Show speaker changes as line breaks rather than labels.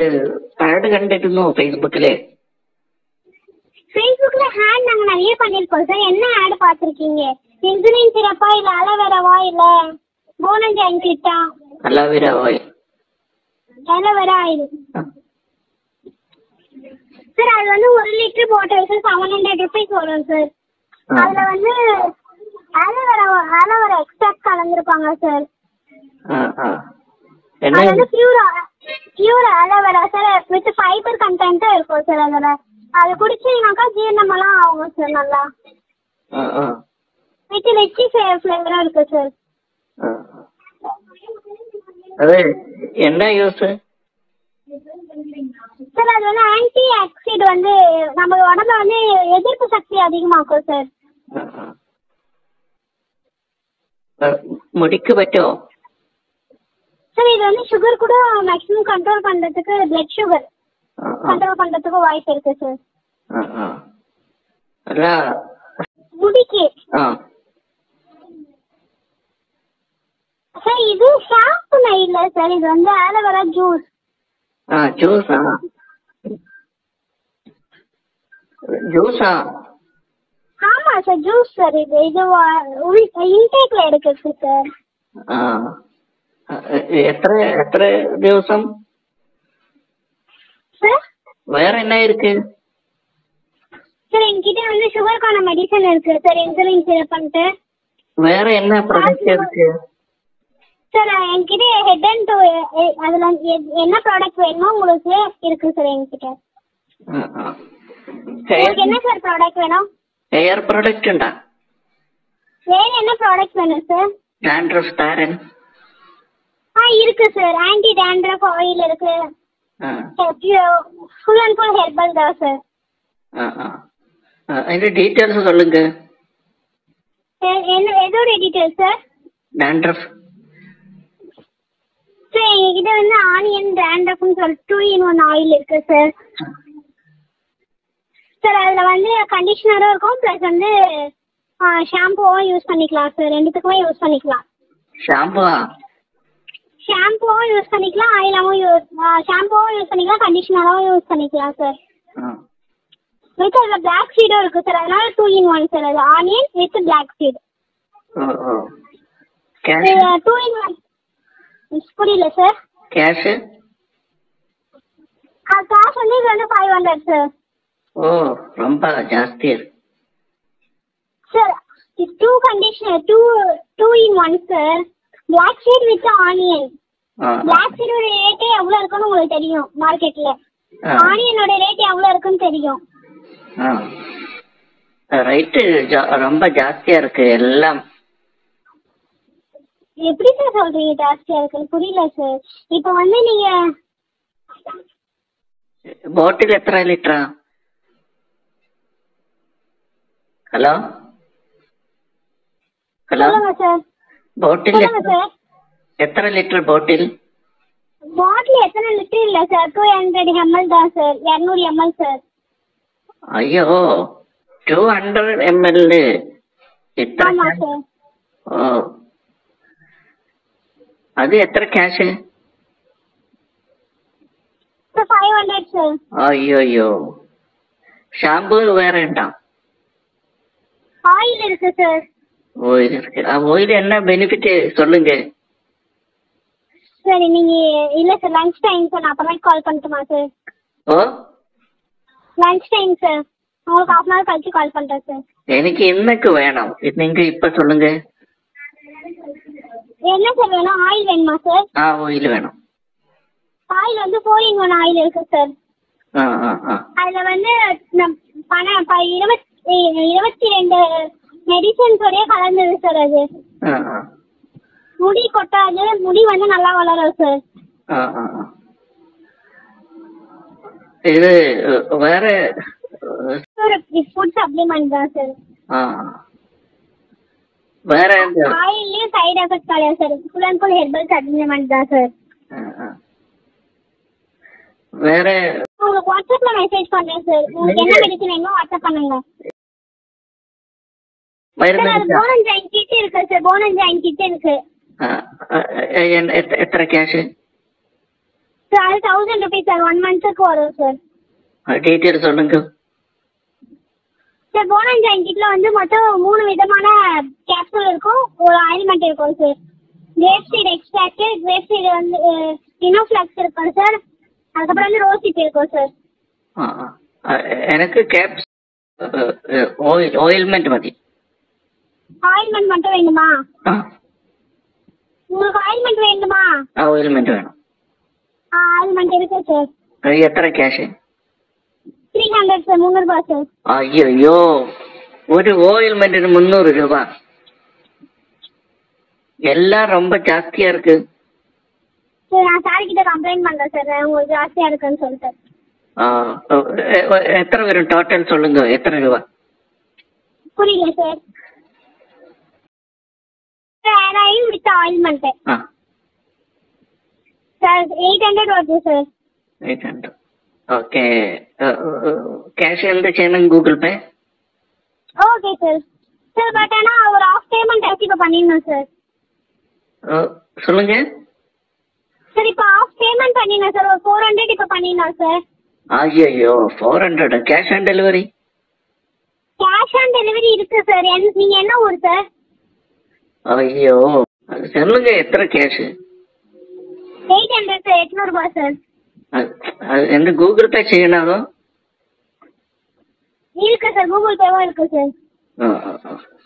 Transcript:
Add കണ്ടിരുന്നു ഫേസ്ബുക്കില്
ஃபேஸ்புக்ல ஹேட் நாங்க நிறைய பண்ணிருக்கோம் சார் என்ன ஆட் பார்த்திருக்கீங்க இன்சுலின் சிறப்பா இல்ல அலோவேராவா இல்ல போனஜாயின் கிட்டா
aloe vera oil
aloe vera oil sir அது வந்து ஒரு litre bottle sir seven hundred rupees வரும் சார் அதுல வந்து அலோவேரா அலோவேரா எக்ஸ்ட்ராக்ட் கலந்துருப்பாங்க சார்
என்ன
அது வந்து pure pure aloe vera sir with fibre கண்டென்ட்டும் இருக்கும் சார் அதில் அது குடிச்சீங்கன்னாக்கா ஜீரணமெல்லாம் ஆகும் சார் நல்லா
ആ, ആ,
வித் லிச்சி ஃப்ளேவரும் இருக்கு சார்
ആ. അത് എന്നാ യൂസ്
சார் அது வந்து ஆன்டி ஆக்சிட் வந்து நம்ம உடம்புல வந்து எதிர்ப்பு சக்தி அதிகமாக்கும் சார்
ആ, ആ. ആ, മുടിക്ക് പറ്റുമോ
சார் இது வந்து சுகர் கூட மேக்ஸிமம் கண்ட்ரோல் பண்ணுறதுக்கு பிளட் சுகர்
ആ, ആ,
கண்ட்ரோல் பண்ணுறதுக்கு வாய்ப்பு இருக்கு சார்
ആ, ആ. അല്ല
முடிக்கு
ആ
சார் இது ஷாம்பு இல்லை சார் இது வந்து ஆலோவேரா ஜூஸ்
ആ ജ്യൂസാ ജ്യൂസാ
ஆமா சார் ஜூஸ் சார் இது இது இன்டேக்ல எடுக்கிறது சார்
ആ എത്ര എത്ര ദിവസം
சார்
വേറെ എന്നാ ഇருக்கு
சார் என்கிட்ட வந்து சுகருக்கான மெடிசன் இருக்கு சார் இன்சுலின் சிறப்புன்ட்டு
വേറെ എന്നാ പ്രൊഡക്റ്റ് இருக்கு
சார் என்கிட்ட ஹெட் அண்ட் டூ அதில் என்ன ப்ராடக்ட் வேணுமோ உங்களுக்கு இருக்கு சார் என்கிட்ட
ആ, ആ.
உங்களுக்கு என்ன சார் ப்ராடக்ட் வேணும்
ഹെയർ പ്രൊഡക്റ്റ് ഉണ്ടാ
வேற என்ன ப்ராடக்ட் வேணும் சார்
ഡാൻഡ്രഫ് താരൻ
ஆ இருக்கு சார் ஆன்டி டேண்ட்ரஃப் ஆயில் இருக்கு
ആ
ஃபுல் அண்ட் ஃபுல் ஹெர்பல் தான் சார்
ആ ആ ആ, അതിന്റെ ഡീറ്റെയിൽസ് சொல்லுங்க
என்ன எதோட டீட்டெயில் சார்
ഡാൻഡ്രഫ്
சார் எங்ககிட்ட வந்து ஆனியன் டேண்ட்ரஃப்னு சொல்லிட்டு டூ இன் ஒன் ஆயில் இருக்கு சார் சார் அதில் வந்து கண்டிஷனரும் இருக்கும் ப்ளஸ் வந்து ஷாம்புவும் யூஸ் பண்ணிக்கலாம் சார் ரெண்டுத்துக்குமே யூஸ் பண்ணிக்கலாம்
ഷാമ്പുവാ
ஷாம்புவும் யூஸ் பண்ணிக்கலாம் ஆயிலாவும் யூஸ் ஷாம்புவும் யூஸ் பண்ணிக்கலாம் கண்டிஷனராகவும் யூஸ் பண்ணிக்கலாம் சார்
ആ
வித் அதில் பிளாக் சீடும் இருக்குது சார் அதனால டூ இன் ஒன் சார் அது ஆனியன் வித் பிளாக் சீட்
ഓ ഓ ക്യാഷ്
டூ இன் ஒன் புரியல சார்
ക്യാഷ്
காசு வந்து இது வந்து ஃபைவ் ஹண்ட்ரட் சார்
ഓ ரொம்ப ஜாஸ்தி இருக்கு
sir two conditioner two two in one sir black seed with onion
ஆ
பிளாக் சீடோட ரேட்டே எவ்வளோ இருக்குன்னு உங்களுக்கு தெரியும் மார்க்கெட்டில்
ஆ.
ஆனியனோட ரேட் எவ்வளோ இருக்குன்னு தெரியும்
ஆ ரைட்டு ரொம்ப ஜாஸ்தியா இருக்கு எல்லாம்
எப்படி சார் சொல்றீங்க ஜாஸ்தியா இருக்குன்னு புரியல சார் இப்போ வந்து நீங்க
ബോട്ടിൽ എത്ര ലിറ്ററാ ഹലോ ഹലോ
சொல்லுங்க சார்
ബോട്ടിൽ
சொல்லுங்க சார்
എത്ര ലിറ്റർ ബോട്ടിൽ
பாட்டில் எத்தனை லிட்டர் இல்லை சார் டூ ஹண்ட்ரட் எம்எல் தான் சார் இரநூறு எம்எல் சார்
അയ്യോ ടു ഹൺഡ്രഡ് എം എൽ ഇത്ര
ஆமா
cash?
சார்
ഓ അത് എത്ര cash
sir five hundred sir
അയ്യോ അയ്യോ ഷാമ്പു വേറെ ഉണ്ടോ
ஆயில் இருக்கு சார்
ஓயில் இருக்கு ஆ ஓயில் என்ன பெனிஃபிட் சொல்லுங்க
சரி நீங்க இல்ல சார் லஞ்ச் டைம் சார் நான் அப்புறமேட்டு கால் பண்ணட்டுமா சார்
ஓ
லஞ்ச் டைம் சார் உங்களுக்கு ஹாஃப் அன் ஹவர் கழிச்சு கால் பண்றேன் சார்
எனக்கு இன்னைக்கு வேணும் நீங்க இப்ப சொல்லுங்க
என்ன சார் வேணும் ஆயில் வேணுமா சார்
ஆ ஓயில் வேணும்
ஆயில் வந்து ஃபோர் இன் ஒன் ஆயில் இருக்கு சார்
ஆ ஆ ஆ
அதுல வந்து நம் பண ப இருபத்தி இருபத்தி ரெண்டு மெடிசன்ஸோடய கலந்தது சார் அது
ஆ ஆ
முடி கொட்டாது முடி வந்து நல்லா வளரும் சார்
ஆ ஆ ஆ. இது வேற
ஒரு ஃபுட் சப்ளிமெண்ட் தான் சார்
ஆ வேற இந்த
ஆயில்லையும் சைடு எஃபெக்ட் கிடையாது sir full and full herbal supplement தான் சார்
ஆ, ஆ. வேற
உங்களுக்கு வாட்ஸ்அப்ல மெசேஜ் பண்றேன் சார் உங்களுக்கு என்ன மெடிசன் வேணுமோ வாட்ஸ்அப் பண்ணுங்க சார் அது
மருந்து
போனன் ஜாயின் கிட் இருக்கு சார் போனன் ஜாயின் கிட் இருக்கு
ஆ, ஆ, எ- எத்த- எத்தனை கேஷ்
சார் அது தௌசண்ட் ருபீஸ் சார் ஒன் மந்த்துக்கு வரும் சார்
டீட்டெயில் சொல்லுங்க
சார் போனன் ஜாயின் கிட்ல வந்து மொத்தம் மூணு விதமான கேப்சூல் இருக்கும் ஒரு ஆயில்மெண்ட் இருக்கும் sir grape seed extract grape seed வந்து இனோஃப்ளக்ஸ் இருக்கும் சார் அதுக்கப்புறம் வந்து ரோஸ் சீட் இருக்கும் சார்
ആ, ആ. ആ, എനിക്ക് ക്യാപ്സ് ഓയിൽ ഓയിൽമെന്റ് മതി
ஆயில்மெண்ட் மட்டும் வேணுமா
ആ
உங்களுக்கு ஆயில்மெண்ட் வேணுமா
ആ ഓയിൽമെന്റ് വേണം
ஆ ஆயில்மெண்ட் இருக்கு சார்
അത് എത്ര ക്യാഷ്
த்ரீ ஹண்ட்ரட் சார் முந்நூறுபா சார்
അയ്യോ ഒരു ഓയിൽമെന്റിന് മുന്നൂറ് രൂപ எல்லாம் ரொம்ப ஜாஸ்தியா இருக்கு
சரி நான் சார் கிட்ட கம்ப்ளைண்ட் பண்றேன் சார் உங்களுக்கு ஜாஸ்தியா இருக்குன்னு சொல்லிட்டு
ஆ, எ- எ- எத்தனை வரும் டோட்டல் சொல்லுங்க எத்தனை ரூபா
புரியல சார் ஏழாயிரம் வித் ஆயில்மெண்ட்
ஆ
சார் எயிட் ஹண்ட்ரட் வருது sir
eight hundred okay cash எந்த செய்யணும் Google Pay
okay sir sir but ஆனால் ஒரு ஆஃப் பேமெண்ட் ஆச்சு இப்போ பண்ணிடணும் சார்
சொல்லுங்க
சார் இப்போ ஆஃப் பேமெண்ட் பண்ணிடணும் சார் ஒரு ஃபோர் ஹண்ட்ரட் இப்போ பண்ணிடணும் சார்
ஐயோ four hundred cash on delivery
cash on delivery இருக்கு சார் என் நீங்கள் என்ன ஊர் சார்
ஐயோ அது சொல்லுங்க எத்தனை கேஷ்
எயிட் ஹண்ட்ரட் சார் எட்நூறுபா சார்
அது எந்த கூகுள் பே செய்யணும்
இருக்கு சார் கூகுள் பேவும் இருக்கு சார்
ஆ ஆ ஆ